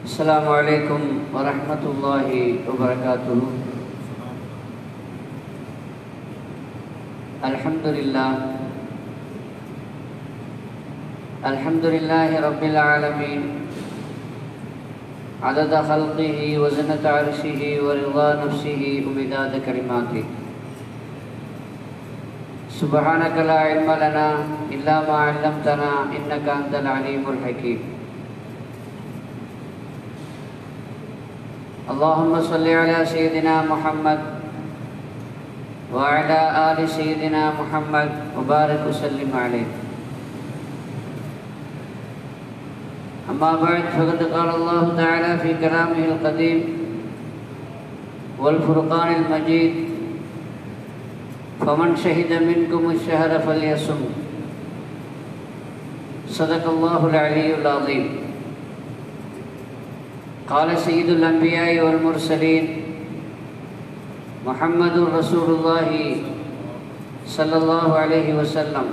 السلام عليكم ورحمة الله وبركاته الحمد لله الحمد لله رب العالمين عدد خلقه وزنة عرشه ورضا نفسه ومداد كلماته سبحانك لا علم لنا إلا ما علمتنا إنك أنت العليم الحكيم اللهم صل على سيدنا محمد وعلى آل سيدنا محمد وبارك وسلم عليه أما بعد فقد قال الله تعالى في كلامه القديم والفرقان المجيد فمن شهد منكم الشهر فليصم صدق الله العلي العظيم قال سيد الأنبياء والمرسلين محمد رسول الله صلى الله عليه وسلم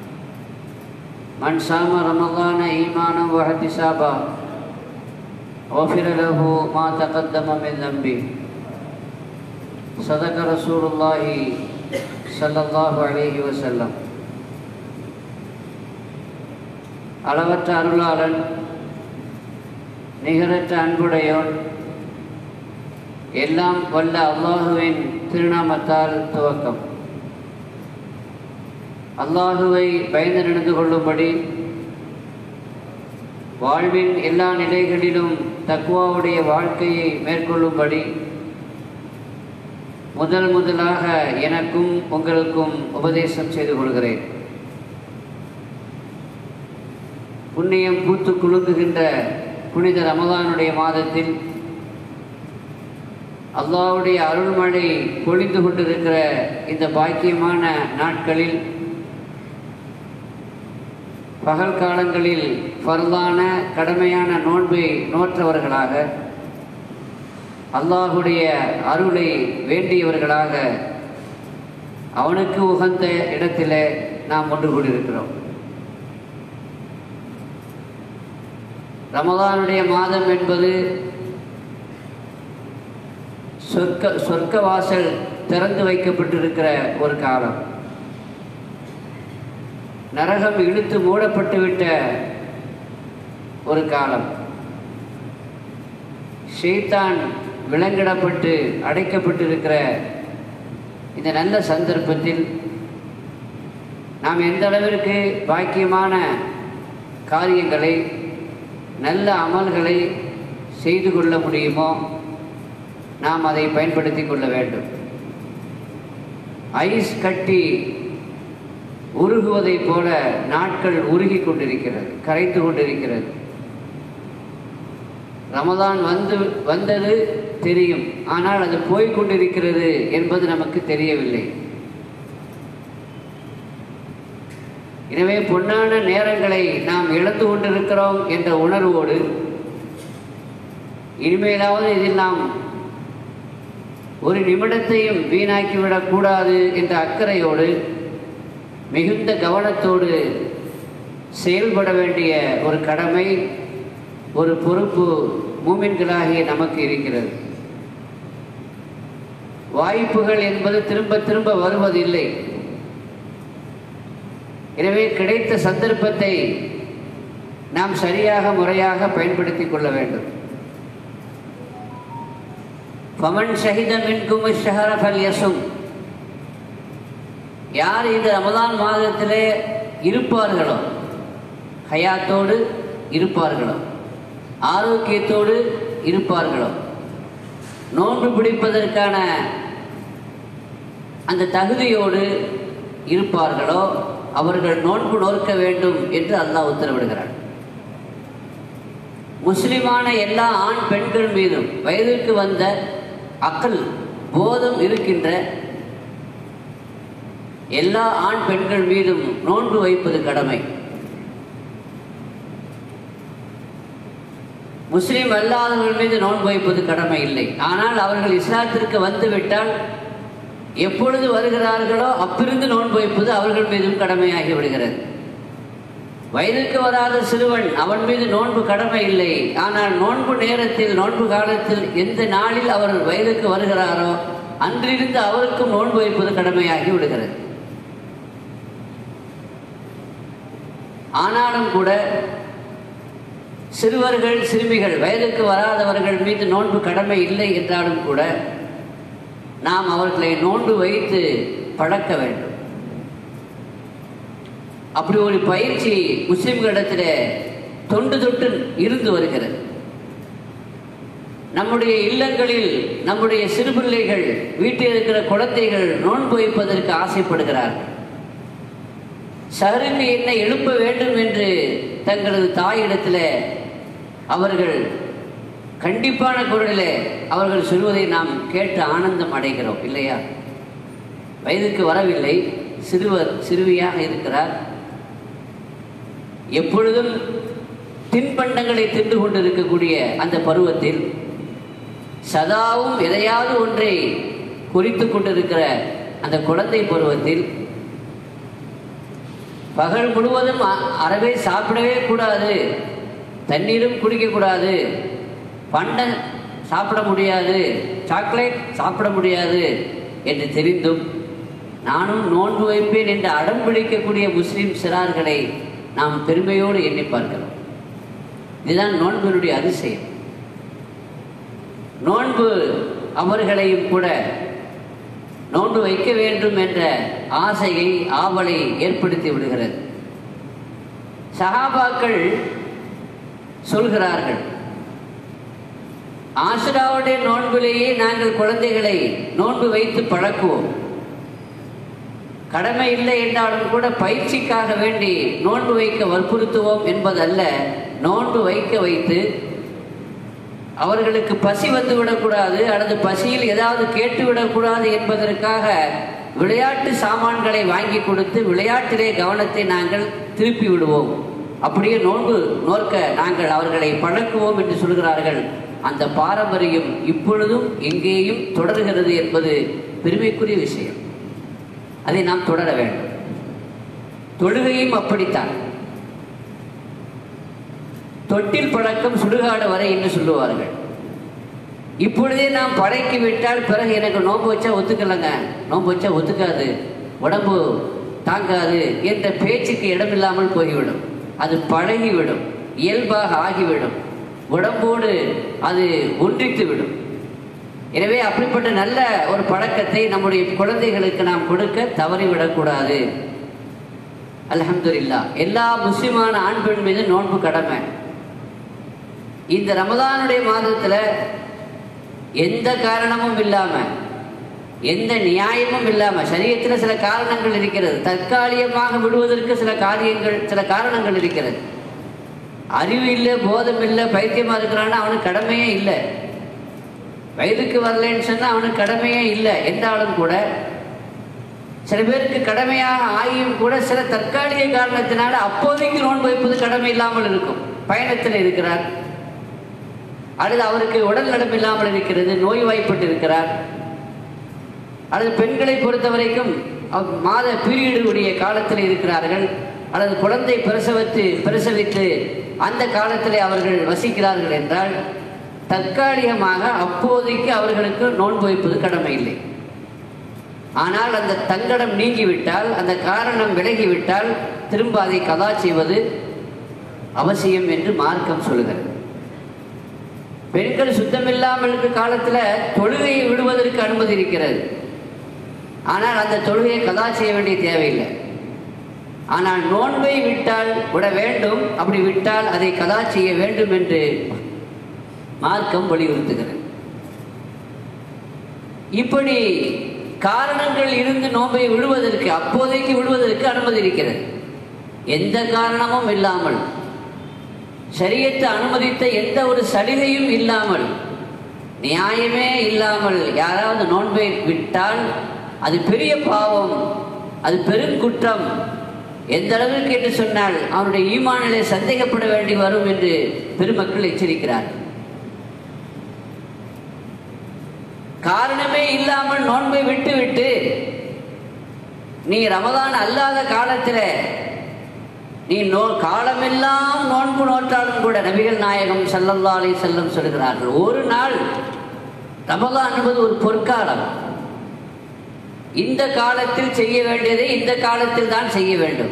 من صام رمضان إيمانا واحتسابا غفر له ما تقدم من ذنبه صدق رسول الله صلى الله عليه وسلم அளவற்ற அருளாளன் நிகரற்ற அன்புடையோன் எல்லாம் வல்ல அல்லாஹுவின் திருநாமத்தால் துவக்கம் அல்லாஹுவை பயந்து நடந்து கொள்ளும்படி வாழ்வின் எல்லா நிலைகளிலும் தக்குவாவுடைய வாழ்க்கையை மேற்கொள்ளும்படி முதல் முதலாக எனக்கும் உங்களுக்கும் உபதேசம் செய்து கொள்கிறேன் புண்ணியம் பூத்து குலுங்குகின்ற புனித ரமதானுடைய மாதத்தில் அல்லாவுடைய அருள்மழை பொழிந்து கொண்டிருக்கிற இந்த பாக்கியமான நாட்களில் பகல் காலங்களில் ஃபர்லான கடமையான நோன்பை நோற்றவர்களாக அல்லாஹுடைய அருளை வேண்டியவர்களாக அவனுக்கு உகந்த இடத்திலே நாம் ஒன்று கூடியிருக்கிறோம் ரமதானுடைய மாதம் என்பது சொர்க்க சொர்க்க வாசல் திறந்து வைக்கப்பட்டிருக்கிற ஒரு காலம் நரகம் இழுத்து மூடப்பட்டுவிட்ட ஒரு காலம் ஷெய்தான் விலங்கிடப்பட்டு அடைக்கப்பட்டிருக்கிற இந்த நல்ல சந்தர்ப்பத்தில் நாம் எந்த அளவிற்கு பாக்கியமான காரியங்களை நல்ல அமல்களை செய்து கொள்ள முடியுமோ நாம் அதை பயன்படுத்தி கொள்ள வேண்டும் ஐஸ் கட்டி உருகுவதைப் போல நாட்கள் உருகி கொண்டிருக்கிறது கரைத்து கொண்டிருக்கிறது ரமதான் வந்து வந்தது தெரியும் ஆனால் அது போய்கொண்டிருக்கிறது என்பது நமக்கு தெரியவில்லை எனவே பொன்னான நேரங்களை நாம் இழந்து கொண்டிருக்கிறோம் என்ற உணர்வோடு இனிமேலாவது இதில் நாம் ஒரு நிமிடத்தையும் வீணாக்கிவிடக்கூடாது என்ற அக்கறையோடு மிகுந்த கவனத்தோடு செயல்பட வேண்டிய ஒரு கடமை ஒரு பொறுப்பு மூமின்களாகிய நமக்கு இருக்கிறது வாய்ப்புகள் என்பது திரும்ப திரும்ப வருவதில்லை எனவே கிடைத்த சந்தர்ப்பத்தை நாம் சரியாக முறையாக பயன்படுத்தி கொள்ள வேண்டும் பமன் ஷஹித மின்கும் ஷஹர ஃபல் யசும் யார் இந்த ரமதான் மாதத்திலே இருப்பார்களோ ஹயாத்தோடு இருப்பார்களோ ஆரோக்கியத்தோடு இருப்பார்களோ நோன்பு பிடிப்பதற்கான அந்த தகுதியோடு இருப்பார்களோ அவர்கள் நோன்பு நோக்க வேண்டும் என்று அல்லாஹ் உத்தரவிடுகிறார் முஸ்லிமான எல்லா ஆண் பெண்கள் மீதும் வயதிற்கு வந்த அக்கல் போதம் இருக்கின்ற எல்லா ஆண் பெண்கள் மீதும் நோன்பு வைப்பது கடமை முஸ்லிம் அல்லாதவர்கள் மீது நோன்பு வைப்பது கடமை இல்லை ஆனால் அவர்கள் இஸ்லாத்திற்கு வந்துவிட்டால் எப்பொழுது வருகிறார்களோ அப்பிருந்து நோன்பு வைப்பது அவர்கள் மீதும் கடமையாகி விடுகிறது வயதுக்கு வராத சிறுவன் அவன் மீது நோன்பு கடமை இல்லை ஆனால் நோன்பு நேரத்தில் நோன்பு காலத்தில் எந்த நாளில் அவர் வயதுக்கு வருகிறாரோ அன்றிருந்து அவருக்கும் நோன்பு வைப்பது கடமையாகி விடுகிறது ஆனாலும் கூட சிறுவர்கள் சிறுமிகள் வயதுக்கு வராதவர்கள் மீது நோன்பு கடமை இல்லை என்றாலும் கூட நாம் அவர்களை நோன்பு வைத்து பழக்க வேண்டும் அப்படி ஒரு பயிற்சி முஸ்லிம்களிடத்தில் தொண்டு தொட்டு இருந்து வருகிறது நம்முடைய இல்லங்களில் நம்முடைய சிறுபிள்ளைகள் வீட்டில் இருக்கிற குழந்தைகள் நோன்பு வைப்பதற்கு ஆசைப்படுகிறார்கள் சஹருக்கு என்னை எழுப்ப வேண்டும் என்று தங்களது தாயிடத்தில் அவர்கள் கண்டிப்பான குரலில் அவர்கள் சொல்வதை நாம் கேட்டு ஆனந்தம் அடைகிறோம் இல்லையா வயதுக்கு வரவில்லை சிறுவர் சிறுவியாக இருக்கிறார் எப்பொழுதும் தின்பண்டங்களை தின்று கொண்டிருக்கக்கூடிய அந்த பருவத்தில் சதாவும் எதையாவது ஒன்றை குறித்து கொண்டிருக்கிற அந்த குழந்தை பருவத்தில் பகல் முழுவதும் அ- அறவே சாப்பிடவே கூடாது தண்ணீரும் குடிக்கக்கூடாது பண்டம் சாப்பிட முடியாது சாக்லேட் சாப்பிட முடியாது என்று தெரிந்தும் நானும் நோன்பு வைப்பேன் என்று அடம் பிடிக்கக்கூடிய முஸ்லிம் சிறார்களை நாம் பெருமையோடு எண்ணி பார்க்கிறோம் இதுதான் நோன்பினுடைய அதிசயம் நோன்பு அவர்களையும் கூட நோன்பு வைக்க வேண்டும் என்ற ஆசையை ஆவலை ஏற்படுத்தி விடுகிறது சஹாபாக்கள் சொல்கிறார்கள் ஆசுராவுடைய நோன்பிலேயே நாங்கள் குழந்தைகளை நோன்பு வைத்து பழக்குவோம் கடமை இல்லை என்றாலும் கூட பயிற்சிக்காக வேண்டி நோன்பு வைக்க வற்புறுத்துவோம் என்பதல்ல நோன்பு வைக்க வைத்து அவர்களுக்கு பசி வந்து விடக்கூடாது அல்லது பசியில் ஏதாவது கேட்டு விடக்கூடாது என்பதற்காக விளையாட்டு சாமான்களை வாங்கி கொடுத்து விளையாட்டிலே கவனத்தை நாங்கள் திருப்பி விடுவோம் அப்படியே நோன்பு நோக்க நாங்கள் அவர்களை பழக்குவோம் என்று சொல்கிறார்கள் அந்த பாரம்பரியம் இப்பொழுதும் எங்கேயும் தொடர்கிறது என்பது பெருமைக்குரிய விஷயம் அதை நாம் தொடர வேண்டும் தொழுகையும் அப்படித்தான் தொட்டில் பழக்கம் சுடுகாடு வரை என்று சொல்லுவார்கள் இப்பொழுதே நாம் பழக்கி விட்டால் பிறகு எனக்கு நோன்பு வச்சா ஒத்துக்கலைங்க நோன்பு வச்சா ஒத்துக்காது உடம்பு தாங்காது என்ற பேச்சுக்கு இடமில்லாமல் போய்விடும் அது பழகிவிடும் இயல்பாக ஆகிவிடும் உடம்போடு அது ஒன்றித்து விடும் எனவே அப்படிப்பட்ட நல்ல ஒரு பழக்கத்தை நம்முடைய குழந்தைகளுக்கு நாம் கொடுக்க தவறிவிடக்கூடாது அல்ஹம்துலில்லா எல்லா முஸ்லிமான ஆண் பெண் மீது நோன்பு கடமை இந்த ரமதானுடைய மாதத்துல எந்த காரணமும் இல்லாம எந்த நியாயமும் இல்லாம சரீரத்துல சில காரணங்கள் இருக்கிறது தற்காலிகமாக விடுவதற்கு சில காரியங்கள் சில காரணங்கள் இருக்கிறது அறிவு இல்லை போதம் இல்லை பைத்தியமா இருக்கிறான்னா அவனுக்கு கடமையே இல்லை வயதுக்கு வரலன்னு சொன்னா அவனுக்கு கடமையே இல்லை என்றாலும் கூட சில பேருக்கு கடமையாக ஆகியும் கூட சில தற்காலிக காரணத்தினால அப்போதைக்கு நோன்பு வைப்பது கடமை இல்லாமல் இருக்கும் பயணத்தில் இருக்கிறார் அல்லது அவருக்கு உடல் நலம் இல்லாமல் இருக்கிறது நோய்வாய்ப்பட்டு இருக்கிறார் அல்லது பெண்களை பொறுத்த வரைக்கும் அவ்- மாத பீரியடுடைய காலத்தில் இருக்கிறார்கள் அல்லது குழந்தை பிரசவித்து பிரசவித்து அந்த காலத்திலே அவர்கள் வசிக்கிறார்கள் என்றால் தற்காலிகமாக அப்போதைக்கு அவர்களுக்கு நோன்பு வைப்பது கடமை இல்லை ஆனால் அந்த தங்கடம் நீங்கிவிட்டால் அந்த காரணம் விலகிவிட்டால் திரும்ப அதை கதா செய்வது அவசியம் என்று மார்க்கம் சொல்லுகிறது பெண்கள் சுத்தமில்லாமல் இருக்க காலத்தில் தொழுகையை விடுவதற்கு அனுமதி இருக்கிறது ஆனால் அந்த தொழுகையை கதா செய்ய வேண்டிய தேவையில்லை ஆனால் நோன்பை விட்டால் விட வேண்டும் அப்படி விட்டால் அதை கதா செய்ய வேண்டும் என்று மார்க்கம் வலியுறுத்துகிறது இப்படி காரணங்கள் இருந்து நோன்பை விடுவதற்கு அப்போதைக்கு விடுவதற்கு அனுமதி இருக்கிறது எந்த காரணமும் இல்லாமல் சரியத்து அனுமதித்த எந்த ஒரு சலுகையும் இல்லாமல் நியாயமே இல்லாமல் யாராவது நோன்பை விட்டால் அது பெரிய பாவம் அது பெருங்குற்றம் எந்த அளவிற்கு என்று சொன்னால் அவனுடைய ஈமானிலே சந்தேகப்பட வேண்டி வரும் என்று பெருமக்கள் எச்சரிக்கிறார் காரணமே இல்லாமல் நோன்பை விட்டுவிட்டு நீ ரமதான் அல்லாத காலத்தில் நீ நோ காலமெல்லாம் நோன்பு நோற்றாலும் கூட நபிகள் நாயகம் ஸல்லல்லாஹு அலைஹி செல்லம் சொல்கிறார்கள் ஒரு நாள் ரமலான் என்பது ஒரு பொற்காலம் இந்த காலத்தில் செய்ய வேண்டியதை இந்த காலத்தில் தான் செய்ய வேண்டும்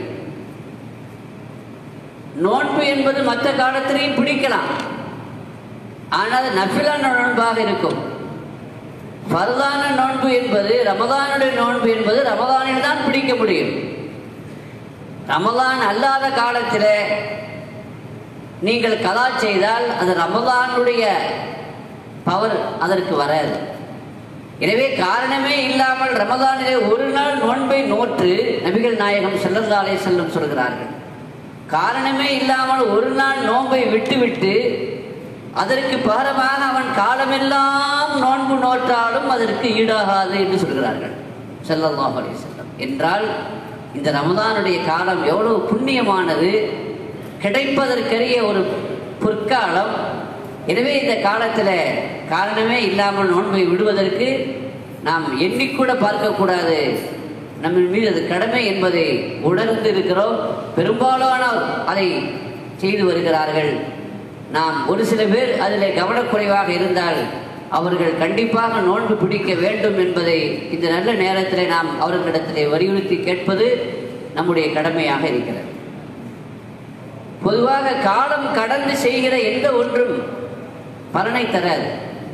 நோன்பு என்பது மற்ற காலத்திலையும் பிடிக்கலாம் ஆனால் அது நஃபிலான நோன்பாக இருக்கும் ஃபர்தான நோன்பு என்பது ரமதானுடைய நோன்பு என்பது ரமதானில் தான் பிடிக்க முடியும் ரமதான் அல்லாத காலத்தில் நீங்கள் கலா செய்தால் அது ரமதானுடைய பவர் அதற்கு வராது எனவே காரணமே இல்லாமல் ரமதானிலே ஒரு நாள் நோன்பை நோற்று நபிகள் நாயகம் செல்லந்தாலே செல்லும் சொல்கிறார்கள் காரணமே இல்லாமல் ஒரு நாள் நோன்பை விட்டுவிட்டு அதற்கு பகரமாக அவன் காலமெல்லாம் நோன்பு நோற்றாலும் அதற்கு ஈடாகாது என்று சொல்கிறார்கள் ஸல்லல்லாஹு அலைஹி வஸல்லம் என்றால் இந்த ரமதானுடைய காலம் எவ்வளவு புண்ணியமானது கிடைப்பதற்கரிய ஒரு பொற்காலம் எனவே இந்த காலத்தில் காரணமே இல்லாமல் நோன்பை விடுவதற்கு நாம் எண்ணிக்கூட பார்க்கக்கூடாது நம்ம மீது அது கடமை என்பதை உணர்ந்து இருக்கிறோம் பெரும்பாலானோர் அதை செய்து வருகிறார்கள் நாம் ஒரு சில பேர் அதில் கவனக்குறைவாக இருந்தால் அவர்கள் கண்டிப்பாக நோன்பு பிடிக்க வேண்டும் என்பதை இந்த நல்ல நேரத்தில் நாம் அவர்களிடத்திலே வலியுறுத்தி கேட்பது நம்முடைய கடமையாக இருக்கிறது பொதுவாக காலம் கடந்து செய்கிற எந்த ஒன்றும் பலனை தராது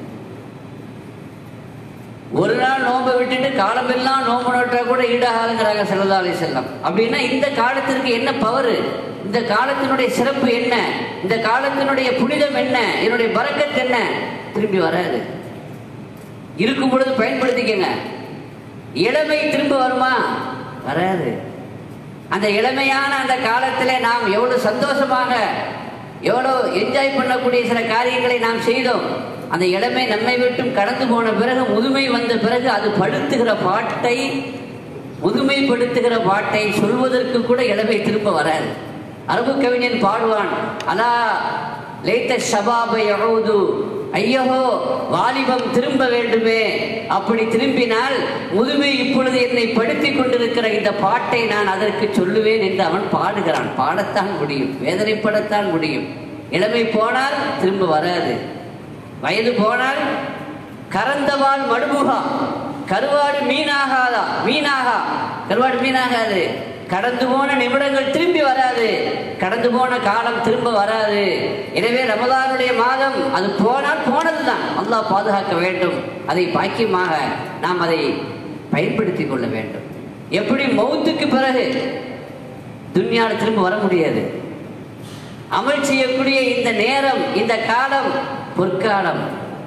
ஒரு நாள் நோன்பை விட்டுட்டு காலமெல்லாம் நோன்பு நோட்டா கூட ஈடாகாதுங்கிறாங்க செல்லதாலே செல்லம் அப்படின்னா இந்த காலத்திற்கு என்ன பவர் இந்த காலத்தினுடைய சிறப்பு என்ன இந்த காலத்தினுடைய புனிதம் என்ன என்னுடைய பறக்கத் என்ன திரும்பி வராது இருக்கும் பொழுது பயன்படுத்திக்கங்க இளமை திரும்ப வருமா வராது அந்த இளமையான அந்த காலத்திலே நாம் எவ்வளவு சந்தோஷமாக எவ்வளோ என்ஜாய் பண்ணக்கூடிய சில காரியங்களை நாம் செய்தோம் அந்த இளமை நம்மை விட்டும் கடந்து போன பிறகு முதுமை வந்த பிறகு அது படுத்துகிற பாட்டை முதுமைப்படுத்துகிற பாட்டை சொல்வதற்கு கூட இளமை திரும்ப வராது அரபு கவிஞன் பாடுவான் அலா லேத்த ஷபாபை யகூது ஐயோ வாலிபம் திரும்ப வேண்டுமே அப்படி திரும்பினால் முதுமை இப்பொழுது என்னை படுத்திக் கொண்டிருக்கிற இந்த பாட்டை நான் அதற்கு சொல்லுவேன் என்று அவன் பாடுகிறான் பாடத்தான் முடியும் வேதனைப்படத்தான் முடியும் இளமை போனால் திரும்ப வராது வயது போனால் கறந்தவாள் மடுமுகா கருவாடு மீனாகாதா மீனாகா கருவாடு மீனாகாது கடந்து போன நிமிடங்கள் திரும்பி வராது கடந்து போன காலம் திரும்ப வராது எனவே ரமதானுடைய மாதம் அது போனால் போனதுதான் அல்லாஹ் பாதுகாக்க வேண்டும் அதை பாக்கியமாக நாம் அதை பயன்படுத்திக் கொள்ள வேண்டும் எப்படி மௌத்துக்கு பிறகு துன்யாவில் திரும்ப வர முடியாது அமல் செய்யக்கூடிய இந்த நேரம் இந்த காலம் பொற்காலம்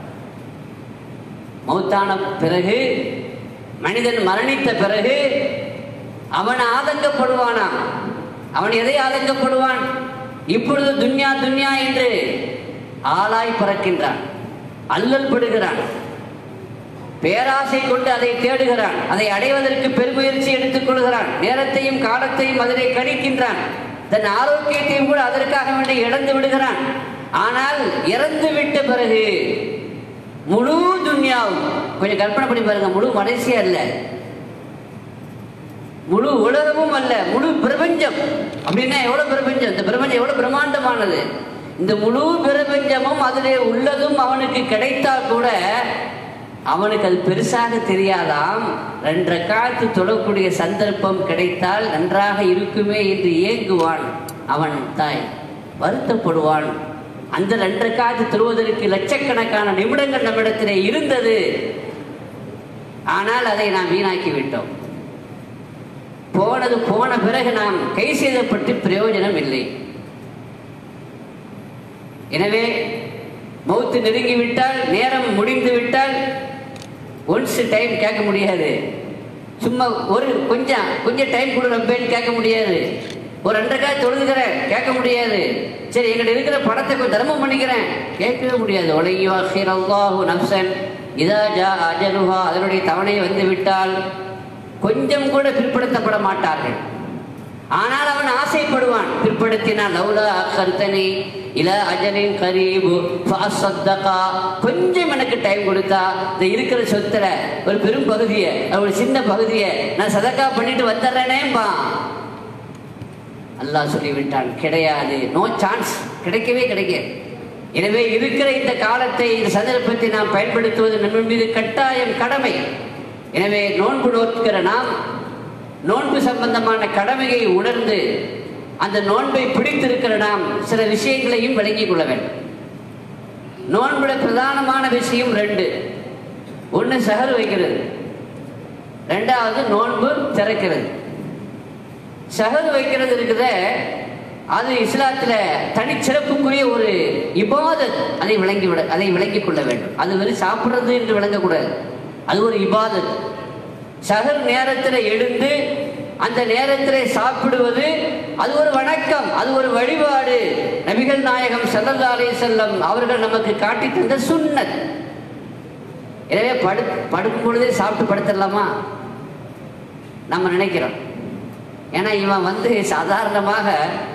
மௌத்தான பிறகு மனிதன் மரணித்த பிறகு அவன் ஆதங்கப்படுவானாம் அவன் எதை ஆதங்கப்படுவான் இப்பொழுது துன்யா துன்யா என்று ஆளாய் பறக்கின்றான் அல்லல் படுகிறான் பேராசை கொண்டு அதை தேடுகிறான் அதை அடைவதற்கு பெருமுயற்சி எடுத்துக் கொள்கிறான் நேரத்தையும் காலத்தையும் அதிலே கணிக்கின்றான் தன் ஆரோக்கியத்தையும் கூட அதற்காக வேண்டி இழந்து விடுகிறான் ஆனால் இறந்து விட்ட பிறகு முழு துன்யாவும் கொஞ்சம் கற்பனை பண்ணி பாருங்க முழு மலேசியா அல்ல முழு உலகமும் அல்ல முழு பிரபஞ்சம் அப்படின்னா எவ்வளவு பிரபஞ்சம் இந்த பிரபஞ்சம் எவ்வளவு பிரம்மாண்டமானது இந்த முழு பிரபஞ்சமும் அதிலே உள்ளதும் அவனுக்கு கிடைத்தால் கூட அவனுக்கு அது பெருசாக தெரியாதாம் ரெண்டரை காலத்து தொழக்கூடிய சந்தர்ப்பம் கிடைத்தால் நன்றாக இருக்குமே என்று ஏங்குவான் அவன் தாய் வருத்தப்படுவான் அந்த ரெண்டரை காலத்து தொழுவதற்கு லட்சக்கணக்கான நிமிடங்கள் நம்மிடத்திலே இருந்தது ஆனால் அதை நாம் வீணாக்கி விட்டோம் போனது போன பிறகு நாம் கை செய்தப்பட்டு பிரயோஜனம் இல்லை எனவே மௌத்து நெருங்கி விட்டால் நேரம் முடிந்து விட்டால் ஒன்ஸ் டைம் கேட்க முடியாது சும்மா ஒரு கொஞ்சம் கொஞ்சம் டைம் கொடு ரப்பேன்னு கேட்க முடியாது ஒரு ரெண்டரை காய் தொழுதுக்கிறேன் கேட்க முடியாது சரி எங்கிட்ட இருக்கிற படத்தை கொஞ்சம் தர்மம் பண்ணிக்கிறேன் கேட்கவே முடியாது உலகி வாசிர் அல்லாஹு நப்சன் இதா ஜா அஜலுஹா அதனுடைய தவணை வந்து விட்டால் கொஞ்சம் கூட பிற்படுத்தப்பட மாட்டார்கள் ஆனால் அவன் ஆசைப்படுவான் பிற்படுத்தினான் லவ்லா கருத்தனி இல அஜலின் கரீபு ஃபாசத்தகா கொஞ்சம் எனக்கு டைம் கொடுத்தா இந்த இருக்கிற சொத்துல ஒரு பெரும் பகுதியை ஒரு சின்ன பகுதியை நான் சதக்கா பண்ணிட்டு வந்துடுறேனேம்பா அல்லாஹ் சொல்லிவிட்டான் கிடையாது நோ சான்ஸ் கிடைக்கவே கிடைக்காது எனவே இருக்கிற இந்த காலத்தை இந்த சந்தர்ப்பத்தை நாம் பயன்படுத்துவது நம்ம மீது கட்டாயம் கடமை எனவே நோன்பு நோக்கிற நாம் நோன்பு சம்பந்தமான கடமையை உணர்ந்து அந்த நோன்பை பிடித்திருக்கிற நாம் சில விஷயங்களையும் விளங்கிக் கொள்ள வேண்டும் நோன்புல பிரதானமான விஷயம் ரெண்டு ஒன்று சஹர் வைக்கிறது ரெண்டாவது நோன்பு திறக்கிறது சஹர் வைக்கிறது இருக்குதே அது இஸ்லாத்தில் தனிச்சிறப்புக்குரிய ஒரு இபாதத் அதை விளங்கி விட அதை விளங்கிக் கொள்ள வேண்டும் அது வெறும் சாப்பிட்றது என்று விளங்கக்கூடாது அது ஒரு இபாதத் சகர் நேரத்தில் எழுந்து அந்த நேரத்தில் சாப்பிடுவது அது ஒரு வணக்கம் அது ஒரு வழிபாடு நபிகள் நாயகம் ஸல்லல்லாஹு அலைஹி செல்லம் அவர்கள் நமக்கு காட்டி தந்த சுன்னத் எனவே படு படுக்கும் பொழுதே சாப்பிட்டு படுத்துடலாமா நம்ம நினைக்கிறோம் ஏன்னா இவன் வந்து சாதாரணமாக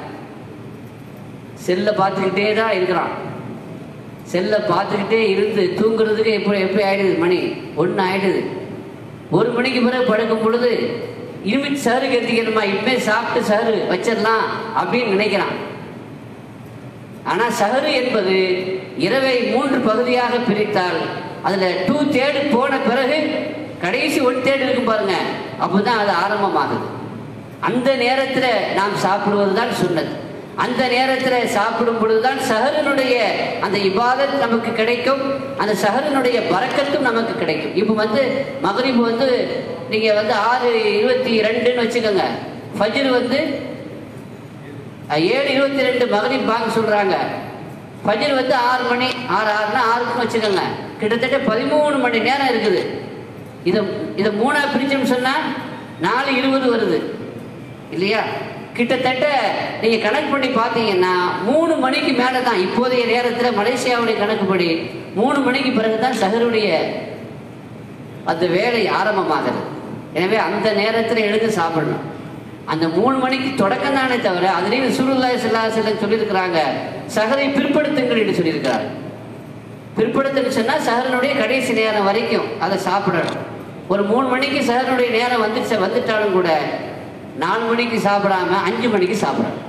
செல்லை பார்த்துக்கிட்டே தான் இருக்கிறான் செல்லை பார்த்துக்கிட்டே இருந்து தூங்குறதுக்கு எப்போ எப்படி ஆயிடுது மணி ஒன்று ஆயிடுது ஒரு மணிக்கு பிறகு படுக்கும் பொழுது இனிமே சரு கத்திக்கணுமா இப்பே சாப்பிட்டு சரு வச்சிடலாம் அப்படின்னு நினைக்கிறான் ஆனால் சஹரு என்பது இரவை மூன்று பகுதியாக பிரித்தால் அதில் டூ தேர்டு போன பிறகு கடைசி ஒன் தேர்டு இருக்கும் பாருங்க அப்போதான் அது ஆரம்பமாகுது அந்த நேரத்தில் நாம் சாப்பிடுவது தான் சுன்னத் அந்த நேரத்தில் சாப்பிடும் பொழுதுதான் சஹரனுடைய அந்த இபாதத் நமக்கு கிடைக்கும் அந்த சஹரனுடைய பறக்கத்தும் நமக்கு கிடைக்கும் இப்போ வந்து மகரிப் வந்து நீங்கள் வந்து ஆறு இருபத்தி ரெண்டுன்னு வச்சுக்கோங்க ஃபஜ்ர் வந்து அஹ், ஏழு இருபத்தி ரெண்டு மகரிப் பாங்க சொல்கிறாங்க ஃபஜ்ர் வந்து ஆறு மணி ஆறு ஆறுனா ஆறுக்குன்னு வச்சுக்கோங்க கிட்டத்தட்ட பதிமூணு மணி நேரம் இருக்குது இதை இதை மூணாக பிரிச்சோம்னு சொன்னால் நாலு இருபது வருது இல்லையா கிட்டத்தட்ட நீங்கள் கணக்கு பண்ணி பார்த்தீங்கன்னா மூணு மணிக்கு மேலே தான் இப்போதைய நேரத்தில் மலேசியாவுடைய கணக்குப்படி மூணு மணிக்கு பிறகு தான் சஹருடைய அந்த வேலை ஆரம்பமாகிறது எனவே அந்த நேரத்தில் எழுந்து சாப்பிடணும் அந்த மூணு மணிக்கு தொடக்கம் தானே தவிர அதுலேயும் சுருல்லாய் செல்லா செல்லம் சொல்லியிருக்கிறாங்க சஹரை பிற்படுத்துங்கள் என்று சொல்லியிருக்கிறார் பிற்படுத்துன்னு சொன்னால் சஹரனுடைய கடைசி நேரம் வரைக்கும் அதை சாப்பிடணும் ஒரு மூணு மணிக்கு சஹரனுடைய நேரம் வந்துச்சு வந்துட்டாலும் கூட நாலு மணிக்கு சாப்பிடாம அஞ்சு மணிக்கு சாப்பிடணும்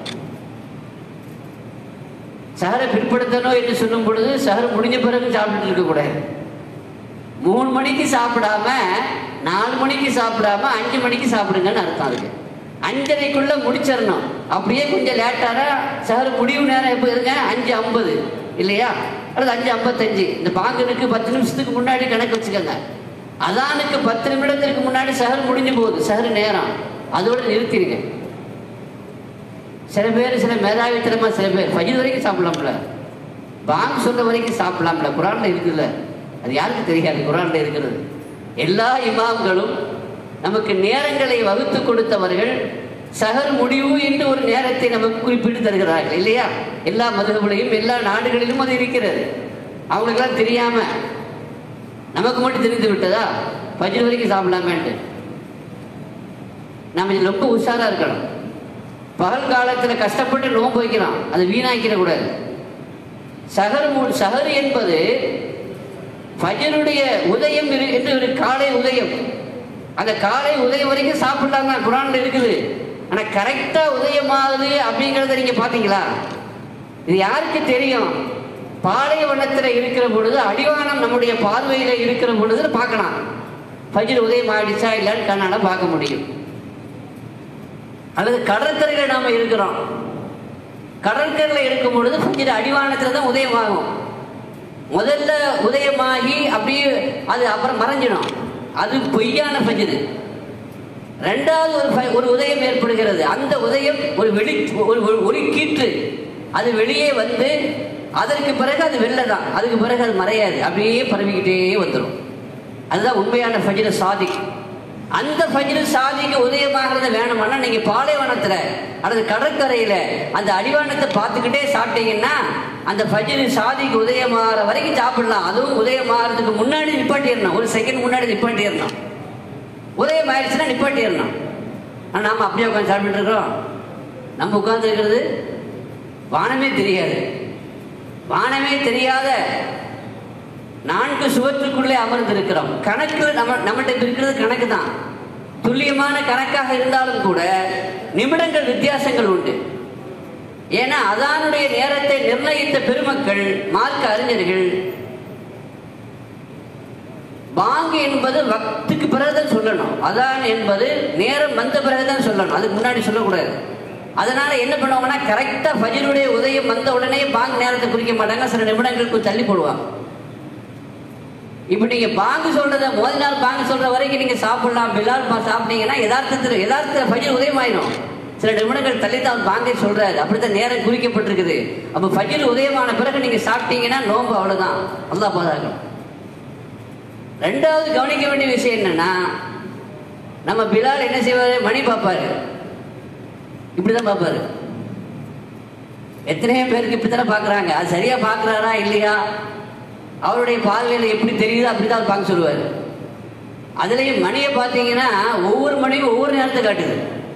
சஹரை பிற்படுத்தணும் என்று சொல்லும் பொழுது சஹர் முடிஞ்ச பிறகு சாப்பிட்டு இருக்கக்கூடாது மூணு மணிக்கு சாப்பிடாம நாலு மணிக்கு சாப்பிடாம அஞ்சு மணிக்கு சாப்பிடுங்கன்னு அர்த்தம் அதுக்கு அஞ்சரைக்குள்ள முடிச்சிடணும் அப்படியே கொஞ்சம் லேட்டாக சஹர் முடிவு நேரம் எப்போ இருங்க அஞ்சு ஐம்பது இல்லையா அல்லது அஞ்சு ஐம்பத்தஞ்சு இந்த பாங்கனுக்கு பத்து நிமிஷத்துக்கு முன்னாடி கணக்கு வச்சுக்கோங்க அதானுக்கு பத்து நிமிடத்திற்கு முன்னாடி சஹர் முடிஞ்சு போகுது சஹர் நேரம் அதோட நிறுத்திடுங்க சில பேர் சில மேதாவித்தனமாக சில பேர் ஃபஜ்ர் வரைக்கும் சாப்பிடலாம்ல பாங் சொல்ற வரைக்கும் சாப்பிடலாம்ல குரான்ல இருக்குல்ல அது யாருக்கு தெரியாது குரான்ல இருக்கிறது எல்லா இமாம்களும் நமக்கு நேரங்களை வகுத்து கொடுத்தவர்கள் சகர் முடிவு என்று ஒரு நேரத்தை நமக்கு குறிப்பிட்டு தருகிறார்கள் இல்லையா எல்லா மதுகளையும் எல்லா நாடுகளிலும் அது இருக்கிறது அவங்களுக்கெல்லாம் தெரியாம நமக்கு மட்டும் தெரிந்து விட்டதா ஃபஜ்ர் வரைக்கும் சாப்பிடலாமேன்ட்டு நம்ம இதில் ரொம்ப உஷாரா இருக்கணும் பகல் காலத்தில் கஷ்டப்பட்டு நோன்பு வைக்கிறோம் அதை வீணாக்கிட கூடாது சஹர் மு- சஹர் என்பது ஃபஜருடைய உதயம் இரு- என்று ஒரு காலை உதயம் அந்த காலை உதயம் வரைக்கும் சாப்பிடலாம் தான் குரான்ல இருக்குது ஆனா கரெக்டா உதயமாகுது அப்படிங்கிறத நீங்க பாத்தீங்களா இது யாருக்கு தெரியும் பாலைவனத்தில் இருக்கிற பொழுது அடிவானம் நம்முடைய பார்வையில இருக்கிற பொழுது பார்க்கலாம் ஃபஜ்ர் உதயம் ஆயிடுச்சா இல்லைன்னு கண்ணால பார்க்க முடியும் அல்லது கடற்கரையில நாம இருக்கிறோம் கடற்கரையில் இருக்கும் பொழுது ஃபஜ்ர் அடிவானத்தில் தான் உதயமாகும் முதல்ல உதயமாகி அப்படியே அது அப்புறம் மறைஞ்சிடும் அது பொய்யான ஃபஜ்ர் ரெண்டாவது ஒரு ஃப- ஒரு உதயம் ஏற்படுகிறது அந்த உதயம் ஒரு வெளி ஒரு ஒரு- ஒரு கீற்று அது வெளியே வந்து அதற்கு பிறகு அது வெளில தான் அதுக்கு பிறகு அது மறையாது அப்படியே பரவிக்கிட்டே வந்துடும் அதுதான் உண்மையான ஃபஜ்ர் சாதிக் அந்த ஃபஜ்ர் சாதிக்கு உதயமாகிறது வேணுமானா நீங்க பாலைவனத்துல அல்லது கடற்கரையில அந்த அடிவானத்தை பார்த்துக்கிட்டே சாப்பிட்டீங்கன்னா அந்த ஃபஜ்ர் சாதிக்கு உதயமாகிற வரைக்கும் சாப்பிடலாம் அதுவும் உதயமாகறதுக்கு முன்னாடி நிப்பாட்டிடணும் ஒரு செகண்ட் முன்னாடி நிப்பாட்டிடணும் உதயம் ஆயிடுச்சுன்னா நிப்பாட்டிடணும் ஆனால் நாம அப்படியே உட்காந்து சாப்பிட்டுட்டு இருக்கிறோம் நம்ம உட்கார்ந்து இருக்கிறது வானமே தெரியாது வானமே தெரியாத நான்கு சுவற்றுக்குள்ளே அமர்ந்திருக்கிறோம் கணக்கு நம்ம நம்மகிட்ட இருக்கிறது கணக்கு தான் துல்லியமான கணக்காக இருந்தாலும் கூட நிமிடங்கள் வித்தியாசங்கள் உண்டு ஏன்னா அதானுடைய நேரத்தை நிர்ணயித்த பெருமக்கள் மார்க்க அறிஞர்கள் பாங்கு என்பது வக்துக்கு பிறகுதான் சொல்லணும் அதான் என்பது நேரம் வந்த பிறகுதான் சொல்லணும் அதுக்கு முன்னாடி சொல்லக்கூடாது அதனால என்ன பண்ணுவாங்கன்னா கரெக்டா ஃபஜ்ருடைய உதயம் வந்த உடனே பாங்கு நேரத்தை குறிக்க மாட்டாங்க சில நிமிடங்களுக்கு தள்ளி போடுவாங்க இப்ப நீங்க பாங்கு சொல்றத முதல் நாள் பாங்கு சொல்ற வரைக்கும் நீங்க சாப்பிடலாம் பிலால் பா சாப்பிட்டீங்கன்னா யதார்த்தத்தில் யதார்த்த ஃபஜ்ர் உதயம் ஆயிடும் சில நிமிடங்கள் தள்ளி தான் பாங்கை சொல்றாரு அப்படித்தான் நேரம் குறிக்கப்பட்டிருக்குது அப்ப ஃபஜ்ர் உதயமான பிறகு நீங்க சாப்பிட்டீங்கன்னா நோன்பு அவ்வளவுதான் அல்லாஹ் பாதுகாக்கணும் ரெண்டாவது கவனிக்க வேண்டிய விஷயம் என்னன்னா நம்ம பிலால் என்ன செய்வாரு மணி பார்ப்பாரு இப்படிதான் பார்ப்பாரு எத்தனையோ பேருக்கு இப்படித்தானே பார்க்கறாங்க அது சரியா பார்க்கறாரா இல்லையா அவருடைய பார்வையில் எப்படி தெரியுதோ அப்படிதான் அவர் பார்க்க சொல்லுவார் அதுலயும் மணியை பார்த்தீங்கன்னா ஒவ்வொரு மணியும் ஒவ்வொரு நேரத்தை காட்டுது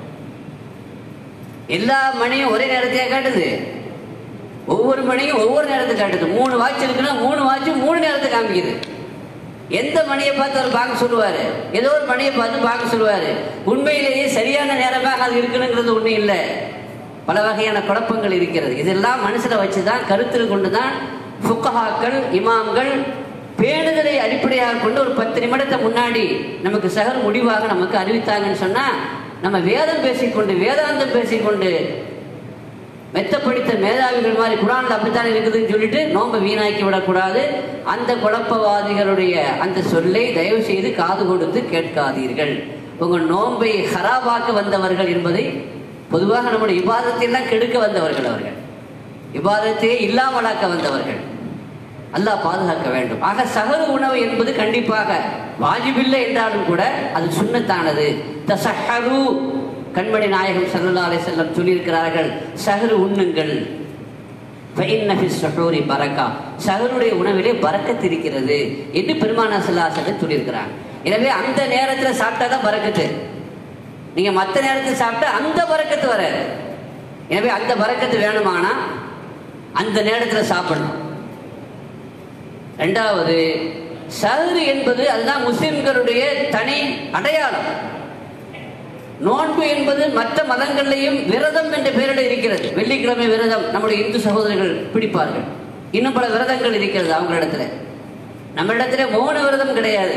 எல்லா மணியும் ஒரே நேரத்தையா காட்டுது ஒவ்வொரு மணியும் ஒவ்வொரு நேரத்தை காட்டுது மூணு வாட்ச் இருக்குன்னா மூணு வாட்சும் மூணு நேரத்தை காமிக்குது எந்த மணியை பார்த்து அவர் பார்க்க சொல்லுவாரு ஏதோ ஒரு மணியை பார்த்து பார்க்க சொல்லுவாரு உண்மையிலேயே சரியான நேரமாக அது இருக்கணுங்கிறது ஒன்றும் இல்லை பல வகையான குழப்பங்கள் இருக்கிறது இதெல்லாம் மனசுல வச்சுதான் கருத்தில் கொண்டுதான் ஃபுக்கஹாக்கள் இமாம்கள் பேணுதலை அடிப்படையாக கொண்டு ஒரு பத்து நிமிடத்தை முன்னாடி நமக்கு சகர் முடிவாக நமக்கு அறிவித்தாங்கன்னு சொன்னா நம்ம வேதம் பேசிக்கொண்டு வேதாந்தம் பேசிக்கொண்டு மெத்த படித்த மேதாவிகள் மாதிரி குரான்ல அப்படித்தான் இருக்குதுன்னு சொல்லிட்டு நோன்பை வீணாக்கி விடக்கூடாது அந்த குழப்பவாதிகளுடைய அந்த சொல்லை தயவு செய்து காது கொடுத்து கேட்காதீர்கள் உங்க நோன்பை ஹராபாக்க வந்தவர்கள் என்பதை பொதுவாக நம்முடைய இபாதத்தை எல்லாம் கெடுக்க வந்தவர்கள் அவர்கள் இபாதத்தையே இல்லாமலாக்க வந்தவர்கள் அல்லாஹ் பாதுகாக்க வேண்டும் ஆக சகரு உணவு என்பது கண்டிப்பாக வாஜிபில்லை என்றாலும் கூட அது சுண்ணத்தானது தசஹரு கண்மணி நாயகம் ஸல்லல்லாஹு அலைஹி செல்லம் சொல்லியிருக்கிறார்கள் சஹரு உண்ணுங்கள் ஃபஇன்ன ஃபிஸ் ஸுஹூரி பரக்கா சஹருடைய உணவிலே பரக்கத் இருக்கிறது என்று பெருமானா ஸல்லல்லாஹு சொல்லியிருக்கிறாங்க எனவே அந்த நேரத்தில் சாப்பிட்டா தான் பரக்கத்து நீங்க மற்ற நேரத்தில் சாப்பிட்டா அந்த பரக்கத்து வராது எனவே அந்த பரக்கத்து வேணுமானா அந்த நேரத்தில் சாப்பிடணும் ரெண்டாவது சஹரு என்பது அதுதான் முஸ்லிம்களுடைய தனி அடையாளம் நோன்பு என்பது மற்ற மதங்கள்லையும் விரதம் என்ற பெயரில் இருக்கிறது வெள்ளிக்கிழமை விரதம் நம்முடைய இந்து சகோதரர்கள் பிடிப்பார்கள் இன்னும் பல விரதங்கள் இருக்கிறது அவங்களிடத்துல நம்ம இடத்துல மௌன விரதம் கிடையாது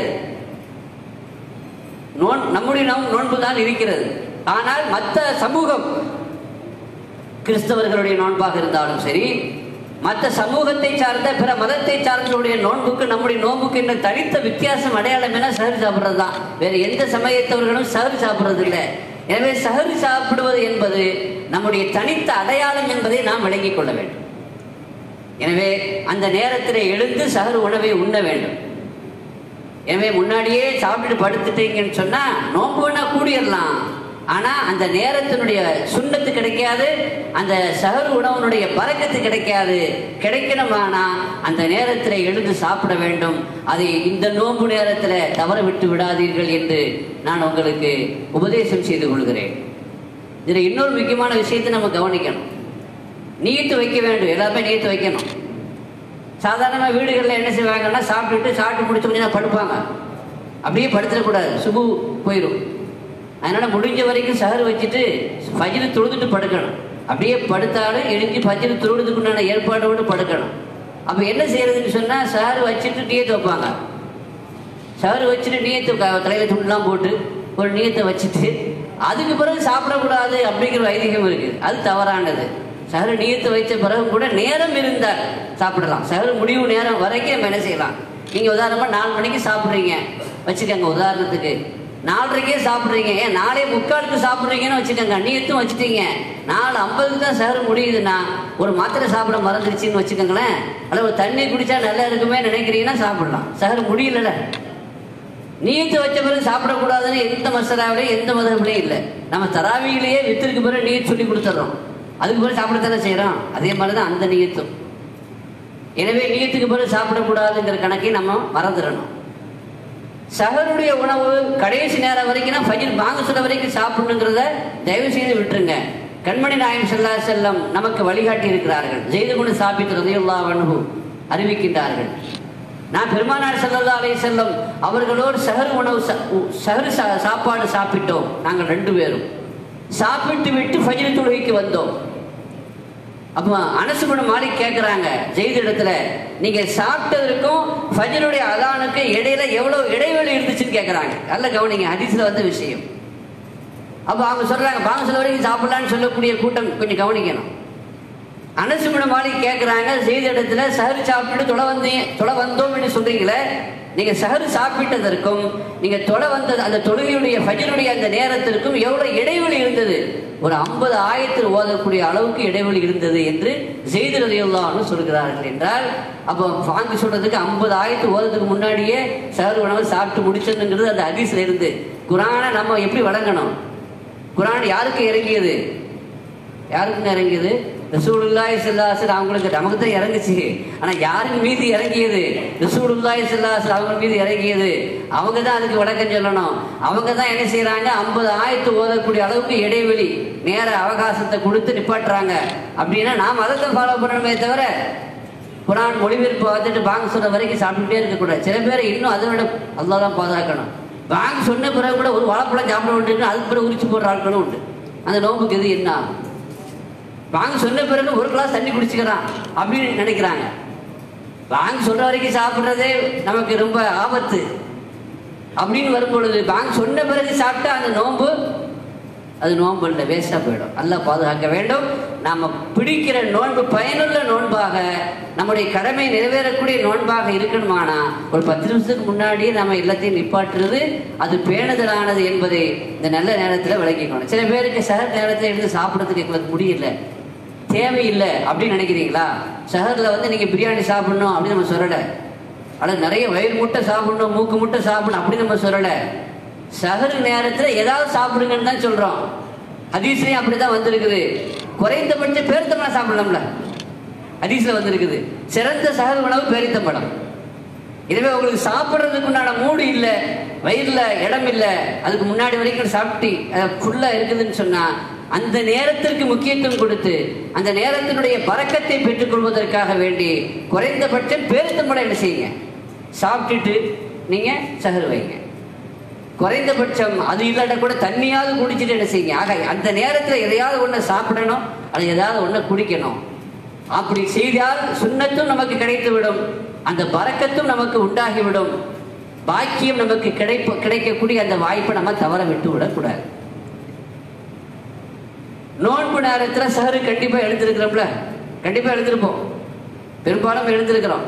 நோன் நம்முடைய நோன் நோன்பு தான் இருக்கிறது ஆனால் மற்ற சமூகம் கிறிஸ்தவர்களுடைய நோன்பாக இருந்தாலும் சரி மற்ற சமூகத்தை சார்ந்த பிற மதத்தை சார்ந்தவருடைய நோன்புக்கு நம்முடைய நோன்புக்கு என்ன தனித்த வித்தியாசம் அடையாளம் என சஹர் சாப்பிட்றது தான் வேற எந்த சமயத்தவர்களும் சஹர் சாப்பிட்றது இல்லை எனவே சஹர் சாப்பிடுவது என்பது நம்முடைய தனித்த அடையாளம் என்பதை நாம் விளங்கிக் கொள்ள வேண்டும் எனவே அந்த நேரத்தில் எழுந்து சஹர் உணவை உண்ண வேண்டும் எனவே முன்னாடியே சாப்பிட்டுட்டு படுத்துட்டீங்கன்னு சொன்னா நோன்பு வேணா கூடிடலாம் ஆனா அந்த நேரத்தினுடைய சுண்ணத்து கிடைக்காது அந்த சகரு உணவனுடைய பறக்கத்து கிடைக்காது கிடைக்கணுமானா அந்த நேரத்தில் எழுந்து சாப்பிட வேண்டும் அதை இந்த நோன்பு நேரத்தில் தவற விட்டு விடாதீர்கள் என்று நான் உங்களுக்கு உபதேசம் செய்து கொள்கிறேன் இதில் இன்னொரு முக்கியமான விஷயத்தை நம்ம கவனிக்கணும் நீத்து வைக்க வேண்டும் எல்லாமே நீத்து வைக்கணும் சாதாரணமாக வீடுகளில் என்ன செய்வாங்கன்னா சாப்பிட்டுட்டு சாப்பிட்டு முடிச்ச கொஞ்சம் நேரம் படுப்பாங்க அப்படியே படுத்துடக்கூடாது சுபு போயிடும் அதனால் முடிஞ்ச வரைக்கும் சஹர் வச்சுட்டு ஃபஜ்ரு தொழுதுட்டு படுக்கணும் அப்படியே படுத்தாலும் எழுஞ்சி ஃபஜ்ரு தொழுதுக்குண்டான ஏற்பாடோடு படுக்கணும் அப்போ என்ன செய்யறதுன்னு சொன்னால் சஹர் வச்சுட்டு நீயத்து வைப்பாங்க சஹர் வச்சுட்டு நீயத்து க- தலையில துண்டுலாம் போட்டு ஒரு நீயத்தை வச்சுட்டு அதுக்கு பிறகு சாப்பிடக்கூடாது அப்படிங்கிற ஒரு ஐதீகம் இருக்குது அது தவறானது சஹர் நீயத்து வைத்த பிறகு கூட நேரம் இருந்தால் சாப்பிடலாம் சஹர் முடிவு நேரம் வரைக்கும் நம்ம என்ன செய்யலாம் நீங்கள் உதாரணமாக நாலு மணிக்கு சாப்பிட்றீங்க வச்சுக்கோங்க உதாரணத்துக்கு நாலரைக்கே சாப்பிட்றீங்க ஏன் நாளே முக்காலுக்கு சாப்பிட்றீங்கன்னு வச்சுக்கோங்க நீயத்தும் வச்சுட்டீங்க நாலு ஐம்பதுக்கு தான் சஹர் முடியுதுன்னா ஒரு மாத்திரை சாப்பிட மறந்துருச்சுன்னு வச்சுக்கோங்களேன் அல்ல ஒரு தண்ணி குடிச்சா நல்லா இருக்குமே நினைக்கிறீங்கன்னா சாப்பிடலாம் சஹர் முடியலல்ல நீயத்து வச்ச பிறகு சாப்பிடக்கூடாதுன்னு எந்த மசாலாவிலையும் எந்த மதத்துலையும் இல்லை நம்ம தராவியிலேயே வித்திற்கு பிறகு நீயத் சொல்லி கொடுத்துட்றோம் அதுக்கு பிறகு சாப்பிடத்தானே செய்கிறோம் அதே மாதிரி தான் அந்த நீயத்தும் எனவே நீயத்துக்கு பிறகு சாப்பிடக்கூடாதுங்கிற கணக்கை நம்ம மறந்துடணும் சஹருடைய உணவு கடைசி நேரம் வரைக்கும் ஃபஜிர் பாங்க சொல்ல வரைக்கும் சாப்பிடணுங்கிறத தயவு செய்து விட்டுருங்க கண்மணி நாயம் செல்லா செல்லம் நமக்கு வழிகாட்டி இருக்கிறார்கள் ஜெய்து குண சாபித் ரதியுல்லா வன்ஹு அறிவிக்கின்றார்கள் நான் பெருமானார் ஸல்லல்லாஹு அலைஹி செல்லம் அவர்களோடு சஹர் உணவு சா- உ- சஹர் சா- சாப்பாடு சாப்பிட்டோம் நாங்கள் ரெண்டு பேரும் சாப்பிட்டு விட்டு ஃபஜ்ர் தொழுகைக்கு வந்தோம் அப்போ அனசுபுன மாலிக் கேட்குறாங்க ஜெயித் இடத்துல நீங்க சாப்பிட்டதற்கும் ஃபஜ்ருடைய அதானுக்கு இடையில எவ்வளவு இடைவெளி இருந்துச்சுன்னு கேட்குறாங்க நல்ல கவனிங்க ஹதீஸ்ல வந்த விஷயம் அப்போ அவங்க சொல்றாங்க பாங்க சொல்ல வரைக்கும் சாப்பிடலான்னு சொல்லக்கூடிய கூட்டம் கொஞ்சம் கவனிக்கணும் அனசுபுன மாலிக் கேட்குறாங்க ஜெயித் இடத்துல சஹர் சாப்பிட்டுட்டு தொலை வந்தீங்க தொலை வந்தோம்னு சொல்றீங்களே நீங்க சஹர் சாப்பிட்டதற்கும் நீங்க தொலை வந்த அந்த தொழுகையுடைய ஃபஜ்ருடைய அந்த நேரத்திற்கும் எவ்வளவு இடைவெளி இருந்தது ஒரு ஐம்பது ஆயத்தில் ஓதக்கூடிய அளவுக்கு இடைவெளி இருந்தது என்று செய்தி ரதியுல்லான்னு சொல்கிறார்கள் என்றால் அப்போ வாங்கி சொல்றதுக்கு ஐம்பது ஆயத்து ஓதுறதுக்கு முன்னாடியே சஹர் உணவு சாப்பிட்டு முடிச்சதுங்கிறது அந்த ஹதீஸ்ல இருந்து குரானை நம்ம எப்படி வழங்கணும் குரான் யாருக்கு இறங்கியது யாருக்குங்க இறங்கியது ரசூலுல்லாஹி ஸல்லல்லாஹு அவங்களுக்கு நமக்கு தான் இறங்குச்சு ஆனா யாருக்கு மீது இறங்கியது ரசூலுல்லாஹி ஸல்லல்லாஹு அவங்க மீது இறங்கியது அவங்க தான் அதுக்கு விளக்கம் சொல்லணும் அவங்க தான் என்ன செய்றாங்க ஐம்பது ஆயத்து ஓதக்கூடிய அளவுக்கு இடைவெளி நேர அவகாசத்தை கொடுத்து நிப்பாட்டுறாங்க அப்படின்னா நாம் அதை தான் ஃபாலோ பண்ணணுமே தவிர குரான் மொழிபெயர்ப்பு பார்த்துட்டு பாங்க சொன்ன வரைக்கும் சாப்பிட்டுட்டே இருக்கக்கூடாது சில பேர் இன்னும் அதை விட அல்லாஹ் தான் பாதுகாக்கணும் பாங்க சொன்ன பிறகு கூட ஒரு வாழைப்பழம் சாப்பிட உண்டு அதுக்கு பிறகு உரிச்சு போடுற ஆட்களும் உண்டு அந்த நோம்புக்கு இது என்ன ஆகும் வாங்க சொன்ன பிறகு ஒரு கிளாஸ் தண்ணி குடிச்சுக்கிறான் அப்படின்னு நினைக்கிறாங்க வாங்க சொல்ற வரைக்கும் சாப்பிட்றதே நமக்கு ரொம்ப ஆபத்து அப்படின்னு வரும் பொழுது வாங்க சொன்ன பிறகு சாப்பிட்டா அந்த நோன்பு அது நோன்பு இல்லை வேஸ்ட்டாக போயிடும் நல்லா பாதுகாக்க வேண்டும் நாம் பிடிக்கிற நோன்பு பயனுள்ள நோன்பாக நம்முடைய கடமை நிறைவேறக்கூடிய நோன்பாக இருக்கணுமானா ஒரு பத்து நிமிஷத்துக்கு முன்னாடியே நம்ம எல்லாத்தையும் நிப்பாட்டுறது அது பேணுதலானது என்பதை இந்த நல்ல நேரத்தில் விளங்கிக்கணும் சில பேருக்கு சகர் நேரத்தில் இருந்து சாப்பிட்றதுக்கு எங்களுக்கு முடியல தேவையில்லை அப்படின்னு நினைக்கிறீங்களா சஹரில் வந்து நீங்கள் பிரியாணி சாப்பிடணும் அப்படின்னு நம்ம சொல்லலை ஆனால் நிறைய வயிறு முட்டை சாப்பிடணும் மூக்கு முட்டை சாப்பிடணும் அப்படி நம்ம சொல்லலை சஹர் நேரத்தில் ஏதாவது சாப்பிடுங்கன்னு தான் சொல்கிறோம் ஹதீஸ்லேயும் அப்படி தான் வந்திருக்குது குறைந்தபட்ச பேரித்தம்பழம் சாப்பிடலாம்ல ஹதீஸில் வந்திருக்குது சிறந்த சஹர் உணவு பேரித்தம்பழம் எனவே உங்களுக்கு சாப்பிட்றதுக்கு உண்டான மூடு இல்லை வயிறில் இடம் இல்லை அதுக்கு முன்னாடி வரைக்கும் சாப்பிட்டு ஃபுல்லாக இருக்குதுன்னு சொன்னால் அந்த நேரத்திற்கு முக்கியத்துவம் கொடுத்து அந்த நேரத்தினுடைய பறக்கத்தை பெற்றுக்கொள்வதற்காக வேண்டி குறைந்தபட்சம் பேருத்தம்படம் என்ன செய்யுங்க சாப்பிட்டுட்டு நீங்கள் சஹர் வைங்க குறைந்தபட்சம் அது இல்லாட்ட கூட தண்ணியாவது குடிச்சிட்டு என்ன செய்யுங்க ஆக அந்த நேரத்தில் எதையாவது ஒன்று சாப்பிடணும் அது ஏதாவது ஒன்று குடிக்கணும் அப்படி செய்தால் சுண்ணத்தும் நமக்கு கிடைத்துவிடும் அந்த பறக்கத்தும் நமக்கு உண்டாகிவிடும் பாக்கியம் நமக்கு கிடைப்பு கிடைக்கக்கூடிய அந்த வாய்ப்பை நம்ம தவற விட்டு விடக்கூடாது நோன்பு நேரத்தில் சஹரு கண்டிப்பாக எழுந்திருக்கிறோம்ல கண்டிப்பாக எழுந்திருப்போம் பெரும்பாலும் எழுந்திருக்கிறோம்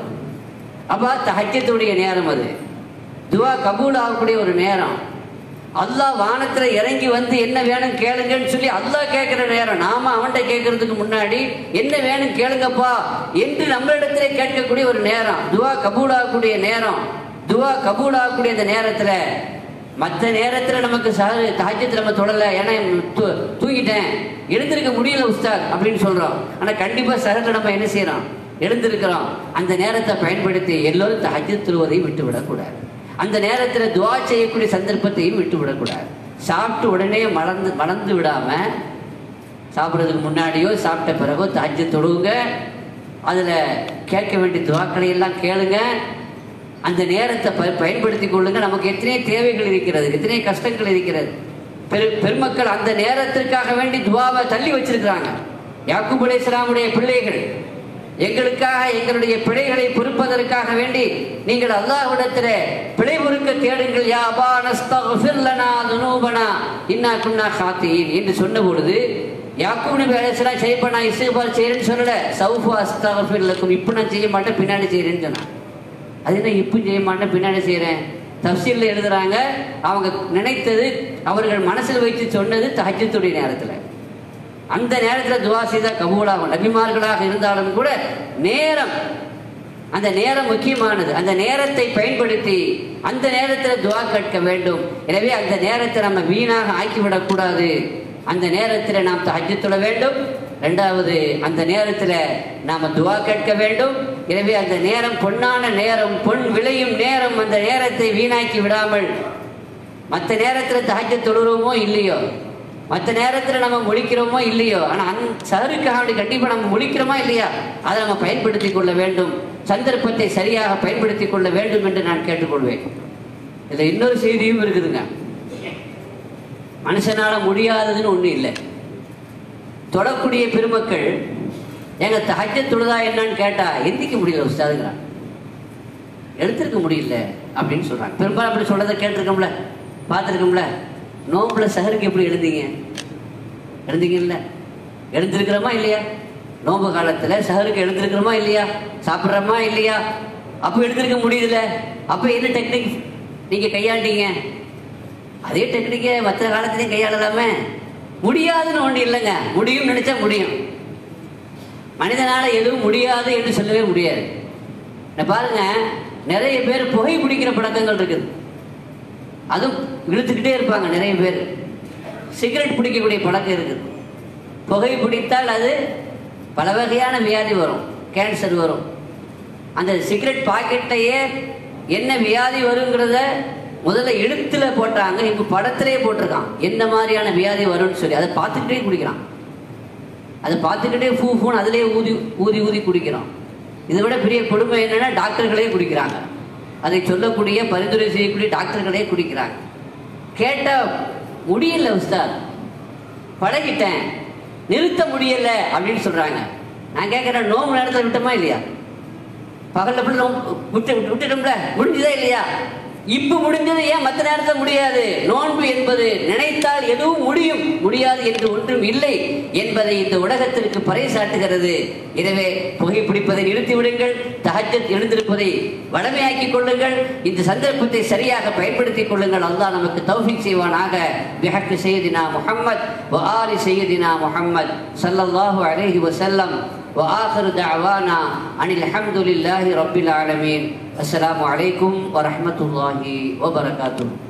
அப்போ தஹஜத்துடைய நேரம் அது துவா கபூல் ஆகக்கூடிய ஒரு நேரம் அல்லாஹ் வானத்தில் இறங்கி வந்து என்ன வேணும் கேளுங்கன்னு சொல்லி அல்லாஹ் கேட்குற நேரம் நாம அவன்கிட்ட கேட்கறதுக்கு முன்னாடி என்ன வேணும் கேளுங்கப்பா என்று நம்மளிடத்திலே கேட்கக்கூடிய ஒரு நேரம் துவா கபூல் ஆகக்கூடிய நேரம் துவா கபூல் ஆகக்கூடிய அந்த நேரத்தில் மற்ற நேரத்தில் நமக்கு சஹரு தாஜ்யத்தில் நம்ம தொடலை ஏன்னா தூ- தூங்கிட்டேன் எழுந்திருக்க முடியல உஸ்தாத் அப்படின்னு சொல்கிறோம் ஆனால் கண்டிப்பாக சஹரில் நம்ம என்ன செய்கிறோம் எழுந்திருக்கிறோம் அந்த நேரத்தை பயன்படுத்தி எல்லோரும் தஹஜ்ஜத் தொழுவதையும் விட்டு விடக்கூடாது அந்த நேரத்தில் துவா செய்யக்கூடிய சந்தர்ப்பத்தையும் விட்டு விடக்கூடாது சாப்பிட்டு உடனே மறந்து மறந்து விடாமல் சாப்பிட்றதுக்கு முன்னாடியோ சாப்பிட்ட பிறகோ தாஜ்ஜ தொழுவுங்க அதில் கேட்க வேண்டிய துவாக்களை எல்லாம் கேளுங்க அந்த நேரத்தை ப பயன்படுத்தி கொள்ளுங்க நமக்கு எத்தனை தேவைகள் இருக்கிறது எத்தனை கஷ்டங்கள் இருக்கிறது பெரு பெருமக்கள் அந்த நேரத்திற்காக வேண்டி துவாவை தள்ளி வச்சிருக்கிறாங்க யாக்கூப் அலைஹிஸ்ஸலாமுடைய பிள்ளைகள் எங்களுக்காக எங்களுடைய பிழைகளை பொறுப்பதற்காக வேண்டி நீங்கள் அல்லாஹ்விடத்திலே பிழை பொறுக்க தேடுங்கள் யா அபா நஸ்தக்ஃபிர் லனா துனூபனா இன்னா குன்னா காத்தீன் என்று சொன்ன பொழுது யாக்கூப் நபி அலைஹிஸ்ஸலாம் செய்யப்ப நான் இஸ்திக்பார் செய்யறேன்னு சொல்லல சௌஃபு அஸ்தக்ஃபிர் லக்கும் இப்போ நான் செய்ய மாட்டேன் பின்னாடி செய்யறேன்னு சொன்னான் அது என்ன இப்போ செய்ய மாட்டேன் பின்னாடி செய்கிறேன் தப்சீலில் எழுதுறாங்க அவங்க நினைத்தது அவர்கள் மனசில் வைத்து சொன்னது தஹஜத்துடைய நேரத்தில் அந்த நேரத்தில் துவா செய்தால் கபூலாகும் நபிமார்களாக இருந்தாலும் கூட நேரம் அந்த நேரம் முக்கியமானது அந்த நேரத்தை பயன்படுத்தி அந்த நேரத்தில் துவா கேட்க வேண்டும் எனவே அந்த நேரத்தை நம்ம வீணாக ஆக்கிவிடக்கூடாது அந்த நேரத்தில் நாம் தஹஜ்ஜத் வேண்டும் ரெண்டாவது அந்த நேரத்தில் நாம் துவா கேட்க வேண்டும் எனவே அந்த நேரம் பொன்னான நேரம் பொன் விளையும் நேரம் அந்த நேரத்தை வீணாக்கி விடாமல் மற்ற நேரத்தில் தஹஜ்ஜத் தொழுகிறோமோ இல்லையோ மற்ற நேரத்தில் நம்ம முழிக்கிறோமோ இல்லையோ ஆனால் அந் சருக்காக வேண்டி கண்டிப்பாக நம்ம முழிக்கிறோமா இல்லையா அதை நம்ம பயன்படுத்தி கொள்ள வேண்டும் சந்தர்ப்பத்தை சரியாக பயன்படுத்தி கொள்ள வேண்டும் என்று நான் கேட்டுக்கொள்வேன் இதில் இன்னொரு செய்தியும் இருக்குதுங்க மனுஷனால முடியாததுன்னு ஒன்றும் இல்லை தொடக்கூடிய பெருமக்கள் எங்க தஹஜ தொழுதா என்னன்னு கேட்டா எந்திக்க முடியல உஸ்தாதுங்கிறான் எடுத்திருக்க முடியல அப்படின்னு சொல்றாங்க பெரும்பாலும் அப்படி சொல்றதை கேட்டிருக்கோம்ல பார்த்துருக்கோம்ல நோம்புல சஹருக்கு எப்படி எழுந்தீங்க எழுந்தீங்கல்ல எழுந்திருக்கிறோமா இல்லையா நோம்பு காலத்துல சஹருக்கு எழுந்திருக்கிறோமா இல்லையா சாப்பிட்றோமா இல்லையா அப்போ எழுந்திருக்க முடியுதுல அப்போ என்ன டெக்னிக் நீங்க கையாண்டீங்க அதே டெக்னிக்கை மற்ற காலத்திலையும் கையாளலாமே முடியாதுன்னு ஒன்று இல்லைங்க முடியும் நினைச்சா முடியும் மனிதனால எதுவும் முடியாது என்று சொல்லவே முடியாது இந்த பாருங்க நிறைய பேர் புகை பிடிக்கிற பழக்கங்கள் இருக்குது அதுவும் இழுத்துக்கிட்டே இருப்பாங்க நிறைய பேர் சிகரெட் பிடிக்கக்கூடிய பழக்கம் இருக்குது புகை பிடித்தால் அது பல வகையான வியாதி வரும் கேன்சர் வரும் அந்த சிகரெட் பாக்கெட்டையே என்ன வியாதி வருங்கிறத முதல்ல எழுத்துல போட்டாங்க இப்போ படத்திலேயே போட்டிருக்கான் என்ன மாதிரியான வியாதி வரும்னு சொல்லி அதை பார்த்துக்கிட்டே குடிக்கிறான் அதை பார்த்துக்கிட்டே ஃபூ ஃபூன்னு அதிலே ஊதி ஊதி ஊதி குடிக்கிறோம் இதை விட பெரிய கொடுமை என்னன்னா டாக்டர்களே குடிக்கிறாங்க அதை சொல்லக்கூடிய பரிந்துரை செய்யக்கூடிய டாக்டர்களே குடிக்கிறாங்க கேட்டால் முடியல உஸ்தாத் பழகிட்டேன் நிறுத்த முடியல அப்படின்னு சொல்றாங்க நான் கேட்குறேன் நோம்பு நேரத்தில் விட்டோமா இல்லையா பகல்ல ஃபுல்லா நோம்பு விட்டு விட்டு விட்டுட்டோம்ல முடிஞ்சுதா இல்லையா இப்ப முடிஞ்சது ஏன் மற்ற நேரத்தில் முடியாது நோன்பு என்பது நினைத்தால் எதுவும் முடியும் முடியாது என்று ஒன்றும் இல்லை என்பதை இந்த உலகத்திற்கு பறைசாட்டுகிறது எனவே புகைப்பிடிப்பதை நிறுத்தி விடுங்கள் தஹஜத் எழுந்திருப்பதை வளமையாக்கிக் கொள்ளுங்கள் இந்த சந்தர்ப்பத்தை சரியாக பயன்படுத்திக் கொள்ளுங்கள் அல்லாஹ் நமக்கு தௌஃபிக் செய்வானாக பிஹக்கு செய்தினா முஹம்மத் வ ஆலி செய்தினா முஹம்மத் ஸல்லல்லாஹு அலைஹி வஸல்லம் وآخر دعوانا أن الحمد لله رب العالمين السلام عليكم ورحمة الله وبركاته